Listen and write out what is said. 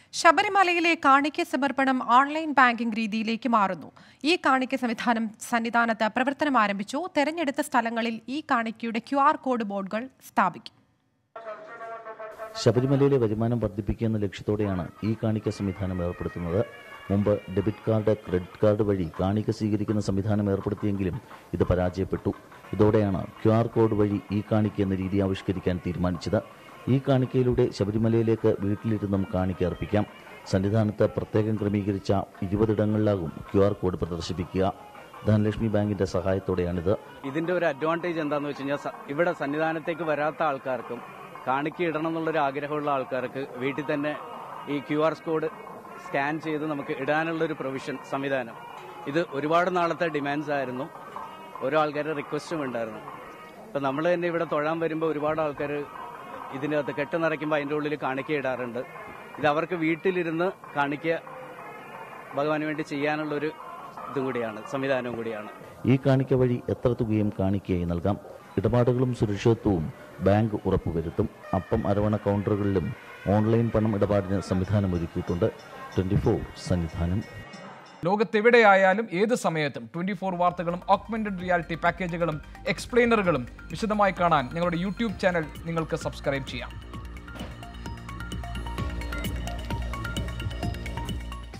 ശബരിമലയിലെ കാണിക്ക സമർപ്പണം ഓൺലൈൻ ബാങ്കിംഗ് രീതിയിലേക്ക് മാറുന്നു ഈ കാണിക്ക സംവിധാനം സന്നിധാനത്ത് പ്രവർത്തനം ആരംഭിച്ചു തെരഞ്ഞെടുത്ത സ്ഥലങ്ങളിൽ ഈ കാണിക്കയുടെ ക്യു കോഡ് ബോർഡുകൾ സ്ഥാപിക്കും ശബരിമലയിലെ വരുമാനം വർദ്ധിപ്പിക്കുക എന്ന ലക്ഷ്യത്തോടെയാണ് ഈ കാണിക്ക സംവിധാനം ഏർപ്പെടുത്തുന്നത് മുമ്പ് ഡെബിറ്റ് കാർഡ് ക്രെഡിറ്റ് കാർഡ് വഴി കാണിക്ക സ്വീകരിക്കുന്ന സംവിധാനം ഏർപ്പെടുത്തിയെങ്കിലും ഇത് പരാജയപ്പെട്ടു ഇതോടെയാണ് ക്യു ആർ കോഡ് വഴി ഈ കാണിക്ക എന്ന രീതി ആവിഷ്കരിക്കാൻ തീരുമാനിച്ചത് ഈ കാണിക്കയിലൂടെ ശബരിമലയിലേക്ക് വീട്ടിലിരുന്നും കാണിക്ക അർപ്പിക്കാം സന്നിധാനത്ത് പ്രത്യേകം ക്രമീകരിച്ച ഇരുപതിടങ്ങളിലാകും ക്യു ആർ കോഡ് പ്രദർശിപ്പിക്കുക ധനലക്ഷ്മി ബാങ്കിന്റെ സഹായത്തോടെയാണിത് ഇതിന്റെ ഒരു അഡ്വാൻറ്റേജ് എന്താന്ന് വെച്ച് കഴിഞ്ഞാൽ സ- ഇവിടെ സന്നിധാനത്തേക്ക് വരാത്ത ആൾക്കാർക്കും കാണിക്ക ഇടണം എന്നുള്ളൊരു ആഗ്രഹമുള്ള ആൾക്കാർക്ക് വീട്ടിൽ തന്നെ ഈ ക്യു ആർ കോഡ് സ്കാൻ ചെയ്ത് നമുക്ക് ഇടാനുള്ള ഒരു പ്രൊവിഷൻ സംവിധാനം ഇത് ഒരുപാട് നാളത്തെ ഡിമാൻഡ്സ് ആയിരുന്നു ഓരോ ആൾക്കാരുടെ റിക്വസ്റ്റും ഉണ്ടായിരുന്നു ഇപ്പൊ നമ്മൾ തന്നെ ഇവിടെ തൊഴാൻ വരുമ്പോൾ ഒരുപാട് ആൾക്കാർ ഇതിനകത്ത് കെട്ട് നിറയ്ക്കുമ്പോൾ അതിന്റെ ഉള്ളിൽ കാണിക്ക ഇടാറുണ്ട് ഇത് അവർക്ക് വീട്ടിലിരുന്ന് കാണിക്ക ഭഗവാന് വേണ്ടി ചെയ്യാനുള്ള ഒരു ഇതും കൂടിയാണ് സംവിധാനവും കൂടിയാണ് ഈ കാണിക്ക വഴി എത്ര തുകയും കാണിക്കയായി നൽകാം ഇടപാടുകളും സുരക്ഷിതത്വവും ബാങ്ക് ഉറപ്പുവരുത്തും അപ്പം അരവണ കൗണ്ടറുകളിലും ഓൺലൈൻ പണം ഇടപാടിന് സംവിധാനം ഒരുക്കിയിട്ടുണ്ട് ട്വന്റി ഫോർ സന്നിധാനം ലോകത്തെവിടെയായാലും ഏത് സമയത്തും ട്വന്റി ഫോർ വാർത്തകളും ഓഗ്മെന്റഡ് റിയാലിറ്റി പാക്കേജുകളും എക്സ്പ്ലെയിനറുകളും വിശദമായി കാണാൻ ഞങ്ങളുടെ യൂട്യൂബ് ചാനൽ നിങ്ങൾക്ക് സബ്സ്ക്രൈബ് ചെയ്യാം